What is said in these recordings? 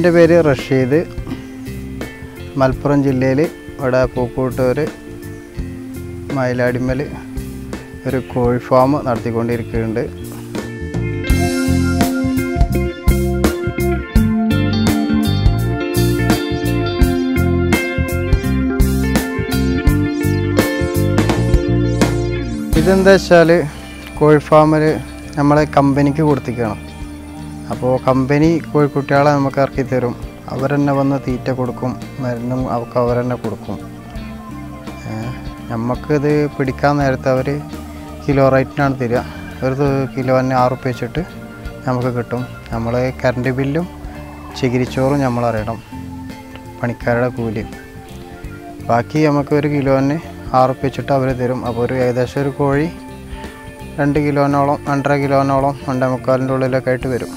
എൻ്റെ പേര് റഷീദ് മലപ്പുറം ജില്ലയിൽ ഇവിടെ പൂക്കൂട്ടൂർ മയിലാടിമൽ ഒരു കോഴി ഫാം നടത്തിക്കൊണ്ടിരിക്കുന്നുണ്ട് ഇതെന്താ വെച്ചാൽ കോഴി ഫാമിൽ നമ്മളെ കമ്പനിക്ക് കൊടുത്തിക്കണം അപ്പോൾ കമ്പനി കോഴിക്കുട്ടികളെ നമുക്ക് ഇറക്കി തരും അവരെന്നെ വന്ന് തീറ്റ കൊടുക്കും മരുന്നും അവർക്ക് അവരെന്നെ കൊടുക്കും ഏഹ് നമുക്കിത് പിടിക്കാൻ നേരത്തെ അവർ കിലോ റേറ്റിനാണ് തരിക ഒരു തു- കിലോന് ആറ് ഉറുപ്പ്യ വെച്ചിട്ട് നമുക്ക് കിട്ടും നമ്മൾ കറണ്ട് ബില്ലും ചകിരിച്ചോറും നമ്മൾ അറിയണം പണിക്കാരുടെ കൂലിയും ബാക്കി നമുക്ക് ഒരു കിലോന് ആറ് ഉറുപ്പ്യ വെച്ചിട്ട് അവർ തരും അപ്പോൾ ഒരു ഏകദേശം ഒരു കോഴി രണ്ട് കിലോനോളം രണ്ടര കിലോനോളം രണ്ടേ മുക്കാലിൻ്റെ ഉള്ളിലൊക്കെ ആയിട്ട് വരും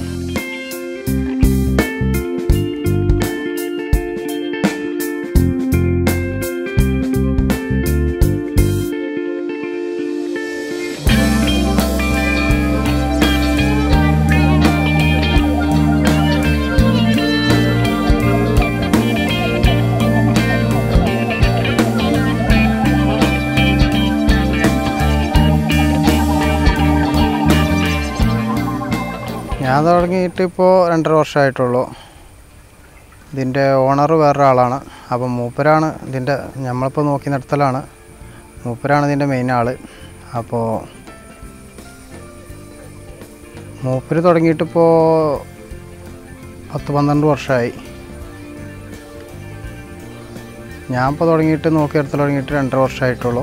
ഞാൻ തുടങ്ങിയിട്ട് ഇപ്പോൾ രണ്ടര വർഷമായിട്ടുള്ളൂ ഇതിൻ്റെ ഓണർ വേറൊരു ആളാണ് അപ്പം മൂപ്പരാണ് ഇതിൻ്റെ നമ്മളിപ്പോൾ നോക്കി നടത്തലാണ് മൂപ്പരാണ് ഇതിൻ്റെ മെയിൻ ആൾ അപ്പോൾ മൂപ്പര് തുടങ്ങിയിട്ടിപ്പോൾ പത്ത് പന്ത്രണ്ട് വർഷമായി ഞാൻ ഇപ്പോൾ തുടങ്ങിയിട്ട് നോക്കി നടത്തൽ തുടങ്ങിയിട്ട് രണ്ടര വർഷമായിട്ടുള്ളൂ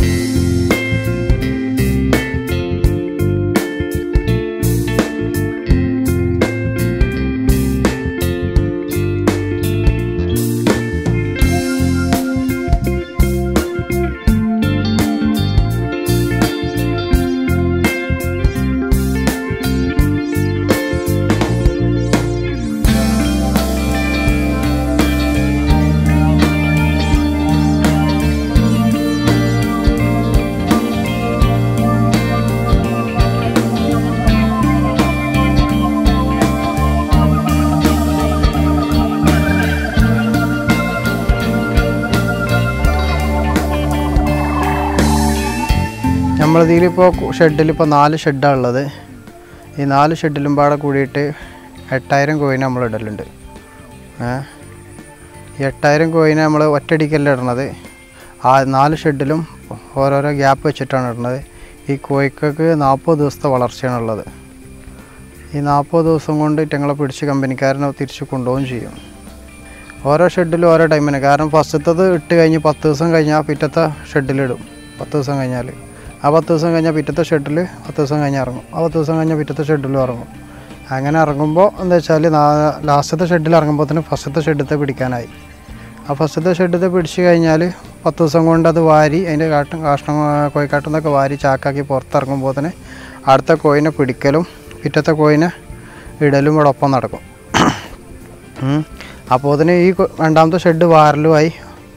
നമ്മളിതിലിപ്പോൾ ഷെഡിലിപ്പോൾ നാല് ഷെഡാണ് ഉള്ളത് ഈ നാല് ഷെഡിലും പാടെ കൂടിയിട്ട് എട്ടായിരം കോയിന് നമ്മൾ ഇടലുണ്ട് ഏ ഈ എട്ടായിരം കോയിന് നമ്മൾ ഒറ്റയടിക്കല്ല ഇടണത് ആ നാല് ഷെഡിലും ഓരോരോ ഗ്യാപ്പ് വെച്ചിട്ടാണ് ഇടുന്നത് ഈ കോഴിക്കൊക്കെ നാൽപ്പത് ദിവസത്തെ വളർച്ചയാണ് ഉള്ളത് ഈ നാൽപ്പത് ദിവസം കൊണ്ട് ഞങ്ങളെ പിടിച്ച് കമ്പനിക്കാരനെ തിരിച്ച് കൊണ്ടുപോവുകയും ചെയ്യും ഓരോ ഷെഡിലും ഓരോ ടൈമിന് കാരണം ഫസ്റ്റത്തത് ഇട്ട് കഴിഞ്ഞ് പത്ത് ദിവസം കഴിഞ്ഞാൽ പിറ്റത്തെ ഷെഡിലിടും പത്ത് ദിവസം കഴിഞ്ഞാൽ ആ പത്ത് ദിവസം കഴിഞ്ഞാൽ പിറ്റത്തെ ഷെഡിൽ പത്ത് ദിവസം കഴിഞ്ഞ് ഇറങ്ങും ആ പത്ത് ദിവസം കഴിഞ്ഞാൽ പിറ്റത്തെ ഷെഡിലും ഇറങ്ങും അങ്ങനെ ഇറങ്ങുമ്പോൾ എന്താ വെച്ചാൽ ലാസ്റ്റത്തെ ഷെഡിൽ ഇറങ്ങുമ്പോൾ തന്നെ ഫസ്റ്റത്തെ ഷെഡിലത്തെ പിടിക്കാനായി ആ ഫസ്റ്റത്തെ ഷെഡിലത്തെ പിടിച്ച് കഴിഞ്ഞാൽ പത്ത് ദിവസം കൊണ്ട് അത് വാരി അതിൻ്റെ കാട്ടും കാഷ്ടം കോഴിക്കാട്ടിൽ നിന്നൊക്കെ വാരി ചാക്കാക്കി പുറത്തിറങ്ങുമ്പോൾ തന്നെ അടുത്ത കോയിനെ പിടിക്കലും പിറ്റത്തെ കോയിനെ ഇടലും ഇവിടെ ഒപ്പം നടക്കും ഉം. അപ്പോൾ അതിന് ഈ കൊ- രണ്ടാമത്തെ ഷെഡ് വാരലുമായി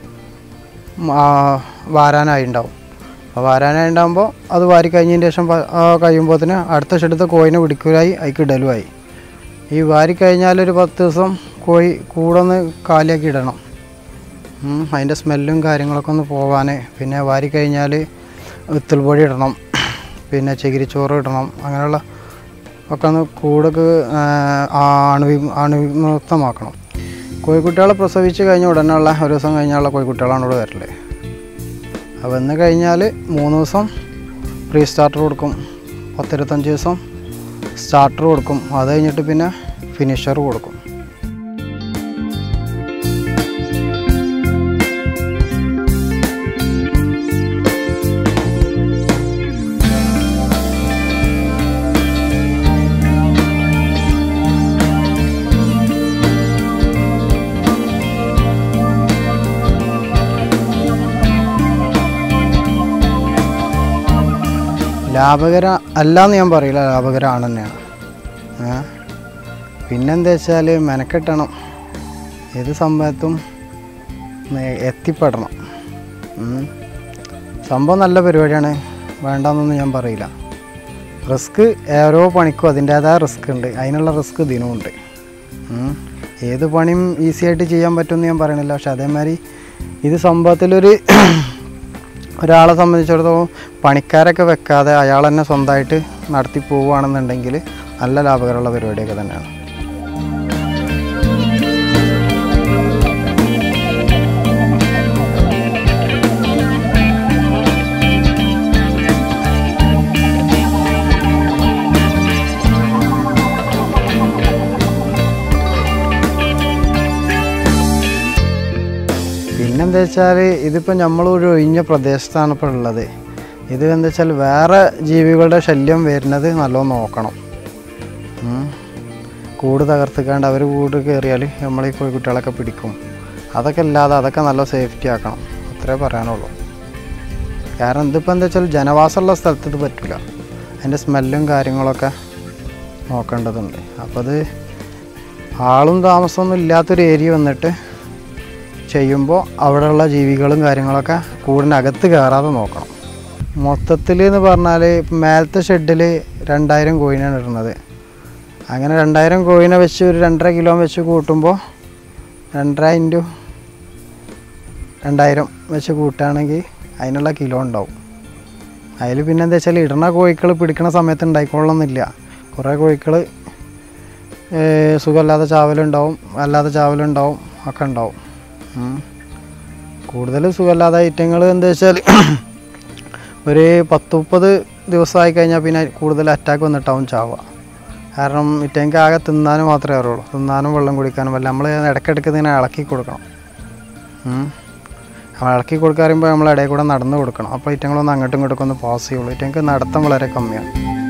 വാരാനായി ഉണ്ടാവും അപ്പോൾ വാരാനായി ഉണ്ടാകുമ്പോൾ അത് വാരി കഴിഞ്ഞതിന് ശേഷം കഴിയുമ്പോൾ തന്നെ അടുത്ത ഷെഡത്തെ കോയിനെ പിടിക്കലായി അതിക്ക് ഇടലുമായി ഈ വാരി കഴിഞ്ഞാൽ ഒരു പത്ത് ദിവസം കോഴി കൂടെ ഒന്ന് കാലിയാക്കി ഇടണം ഉം, അതിൻ്റെ സ്മെല്ലും കാര്യങ്ങളൊക്കെ ഒന്ന് പോവാൻ പിന്നെ വാരി കഴിഞ്ഞാൽ വിത്തൽ പൊടി ഇടണം പിന്നെ ചകിരിച്ചോറ് ഇടണം അങ്ങനെയുള്ള ഒക്കെ ഒന്ന് കൂടൊക്കെ അണുവി അണുവിമുക്തമാക്കണം കോഴിക്കുട്ടികളെ പ്രസവിച്ച് കഴിഞ്ഞ ഉടനെയുള്ള ഒരു ദിവസം കഴിഞ്ഞുള്ള കോഴിക്കുട്ടികളാണ് ഇവിടെ വരല് അപ്പോൾ വന്ന് കഴിഞ്ഞാൽ മൂന്ന് ദിവസം പ്രീ സ്റ്റാർട്ടർ കൊടുക്കും പത്തിരുപത്തഞ്ച് ദിവസം സ്റ്റാർട്ടർ കൊടുക്കും അത് കഴിഞ്ഞിട്ട് പിന്നെ ഫിനിഷർ കൊടുക്കും ലാഭകര അല്ലാന്ന് ഞാൻ പറയില്ല ലാഭകരമാണ് തന്നെയാണ് ഏ? പിന്നെന്താ വെച്ചാൽ മെനക്കെട്ടണം ഏത് സമയത്തും നേ- എത്തിപ്പെടണം ഉം. സംഭവം നല്ല പരിപാടിയാണ് വേണ്ടെന്നൊന്നും ഞാൻ പറയില്ല റിസ്ക് ഓരോ പണിക്കും അതിൻ്റേതായ റിസ്ക് ഉണ്ട് അതിനുള്ള റിസ്ക് ഇതിനുമുണ്ട് ഉം. ഏത് പണിയും ഈസി ആയിട്ട് ചെയ്യാൻ പറ്റുമെന്ന് ഞാൻ പറയണില്ല പക്ഷെ അതേമാതിരി ഇത് സംഭവത്തിലൊരു ഒരാളെ സംബന്ധിച്ചിടത്തോളം പണിക്കാരൊക്കെ വെക്കാതെ അയാൾ തന്നെ സ്വന്തമായിട്ട് നടത്തി പോവുകയാണെന്നുണ്ടെങ്കിൽ നല്ല ലാഭകരമുള്ള പരിപാടിയൊക്കെ തന്നെയാണ് പിന്നെന്താ വെച്ചാൽ ഇതിപ്പോൾ നമ്മളൊരു ഒഴിഞ്ഞ പ്രദേശത്താണ് ഇപ്പോൾ ഉള്ളത് ഇത് എന്താ വെച്ചാൽ വേറെ ജീവികളുടെ ശല്യം വരുന്നത് നല്ലോണം നോക്കണം ഉം. കൂട് തകർത്തിക്കാണ്ട് അവർ കൂട് കയറിയാൽ നമ്മൾ ഈ കോഴിക്കുട്ടികളൊക്കെ പിടിക്കും അതൊക്കെ അല്ലാതെ അതൊക്കെ നല്ല സേഫ്റ്റി ആക്കണം അത്രേ പറയാനുള്ളൂ കാരണം ഇതിപ്പോൾ എന്താ വെച്ചാൽ ജനവാസമുള്ള സ്ഥലത്ത് ഇത് പറ്റില്ല അതിൻ്റെ സ്മെല്ലും കാര്യങ്ങളൊക്കെ നോക്കേണ്ടതുണ്ട് അപ്പോൾ അത് ആളും താമസമൊന്നും ഇല്ലാത്തൊരു ഏരിയ വന്നിട്ട് ചെയ്യുമ്പോൾ അവിടെയുള്ള ജീവികളും കാര്യങ്ങളൊക്കെ കൂടിനകത്ത് കയറാതെ നോക്കണം മൊത്തത്തിൽ എന്ന് പറഞ്ഞാൽ മേലത്തെ ഷെഡിൽ രണ്ടായിരം കോയിനാണ് ഇടുന്നത് അങ്ങനെ രണ്ടായിരം കോയിനെ വെച്ച് ഒരു രണ്ടര കിലോ വെച്ച് കൂട്ടുമ്പോൾ രണ്ടര ഇൻറ്റു രണ്ടായിരം വെച്ച് കൂട്ടുകയാണെങ്കിൽ അതിനുള്ള കിലോ ഉണ്ടാവും അതിൽ പിന്നെ എന്താ വെച്ചാൽ ഇടുന്ന കോഴികൾ പിടിക്കണ സമയത്ത് ഉണ്ടായിക്കൊള്ളണമെന്നില്ല കുറേ കോഴികൾ സുഖമില്ലാതെ ചാവലുണ്ടാവും അല്ലാതെ ചാവലുണ്ടാവും ഒക്കെ ഉണ്ടാവും ഉം. കൂടുതൽ സുഖമില്ലാത്ത ഐറ്റങ്ങൾ എന്താ വെച്ചാൽ ഒരു പത്ത് മുപ്പത് ദിവസമായി കഴിഞ്ഞാൽ പിന്നെ കൂടുതൽ അറ്റാക്ക് വന്നിട്ടാവും ചാവുക കാരണം ഇറ്റങ്ങൾക്ക് ആകെ തിന്നാനും മാത്രമേ അറിയുള്ളൂ തിന്നാനും വെള്ളം കുടിക്കാനും അല്ല നമ്മൾ ഇടയ്ക്കിടയ്ക്ക് ഇതിനെ ഇളക്കി കൊടുക്കണം ഉം. നമ്മൾ ഇളക്കി കൊടുക്കാൻ പറയുമ്പോൾ നമ്മൾ ഇടയിൽ കൂടെ നടന്ന് കൊടുക്കണം അപ്പോൾ ഇറ്റങ്ങളൊന്ന് അങ്ങോട്ടും ഇങ്ങോട്ടും ഒന്ന് പാസ് ചെയ്യുള്ളൂ ഇറ്റങ്ങൾക്ക് നടത്തം വളരെ കമ്മിയാണ്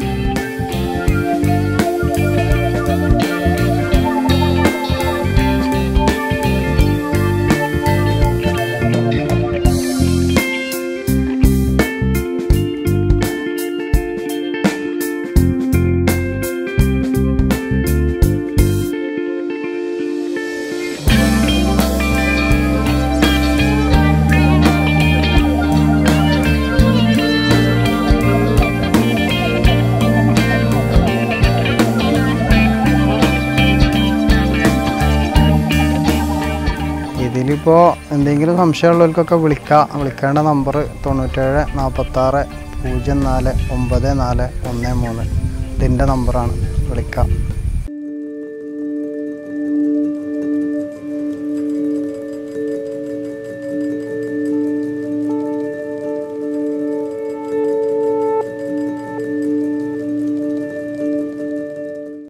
ഇതിലിപ്പോൾ എന്തെങ്കിലും സംശയമുള്ളവർക്കൊക്കെ വിളിക്കാം വിളിക്കേണ്ട നമ്പർ തൊണ്ണൂറ്റേഴ് നാൽപ്പത്താറ് പൂജ്യം നാല് ഒമ്പത് നാല് ഒന്ന് മൂന്ന് ഇതിൻ്റെ നമ്പറാണ് വിളിക്കാം